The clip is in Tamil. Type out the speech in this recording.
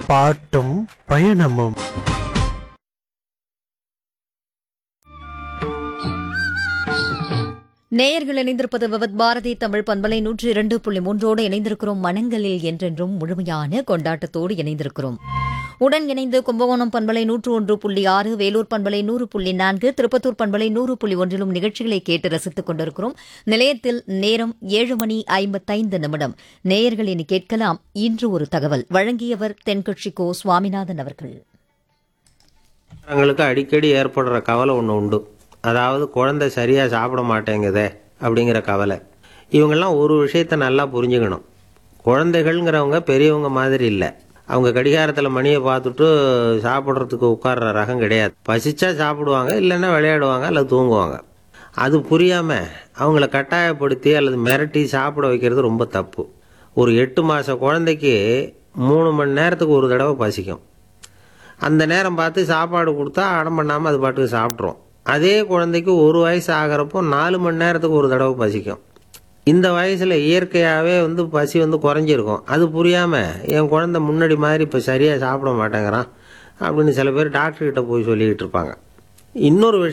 பாட்டும் பயணமும் நேயர்கள் இணைந்திருப்பது விவத் பாரதி தமிழ் பண்பலை நூற்றி இரண்டு புள்ளி மூன்றோடு இணைந்திருக்கிறோம் மனங்களில் என்றென்றும் முழுமையான கொண்டாட்டத்தோடு இணைந்திருக்கிறோம் உடன் இணைந்து கும்பகோணம் பண்பலை நூற்று ஒன்று புள்ளி ஆறு வேலூர் பண்பலை நூறு புள்ளி நான்கு திருப்பத்தூர் பண்பலை நூறு புள்ளி ஒன்றிலும் நிகழ்ச்சிகளை கேட்டு ரசித்துக் கொண்டிருக்கிறோம் நிலையத்தில் நேரம் ஏழு மணி ஐம்பத்தைந்து நிமிடம் நேயர்கள் இனி கேட்கலாம் இன்று ஒரு தகவல் வழங்கியவர் தென்கட்சி கோ சுவாமிநாதன் அவர்கள் அவங்களுக்கு அடிக்கடி ஏற்படுற கவலை ஒன்று உண்டு அதாவது குழந்தை சரியாக சாப்பிட மாட்டேங்குதே அப்படிங்கிற கவலை இவங்கெல்லாம் ஒரு விஷயத்த நல்லா புரிஞ்சுக்கணும் குழந்தைகள்ங்கிறவங்க பெரியவங்க மாதிரி இல்லை அவங்க கடிகாரத்தில் மணியை பார்த்துட்டு சாப்பிட்றதுக்கு உட்கார்ற ரகம் கிடையாது பசிச்சா சாப்பிடுவாங்க இல்லைன்னா விளையாடுவாங்க அல்லது தூங்குவாங்க அது புரியாமல் அவங்கள கட்டாயப்படுத்தி அல்லது மிரட்டி சாப்பிட வைக்கிறது ரொம்ப தப்பு ஒரு எட்டு மாத குழந்தைக்கு மூணு மணி நேரத்துக்கு ஒரு தடவை பசிக்கும் அந்த நேரம் பார்த்து சாப்பாடு கொடுத்தா அடம் பண்ணாமல் அது பாட்டுக்கு சாப்பிட்ரும் அதே குழந்தைக்கு ஒரு வயசு ஆகிறப்போ நாலு மணி நேரத்துக்கு ஒரு தடவை பசிக்கும் இந்த வயசில் இயற்கையாகவே வந்து பசி வந்து குறைஞ்சிருக்கும் அது புரியாமல் என் குழந்தை முன்னாடி மாதிரி இப்போ சரியாக சாப்பிட மாட்டேங்கிறான் அப்படின்னு சில பேர் டாக்டர்கிட்ட போய் சொல்லிக்கிட்டு இருப்பாங்க இன்னொரு விஷயம்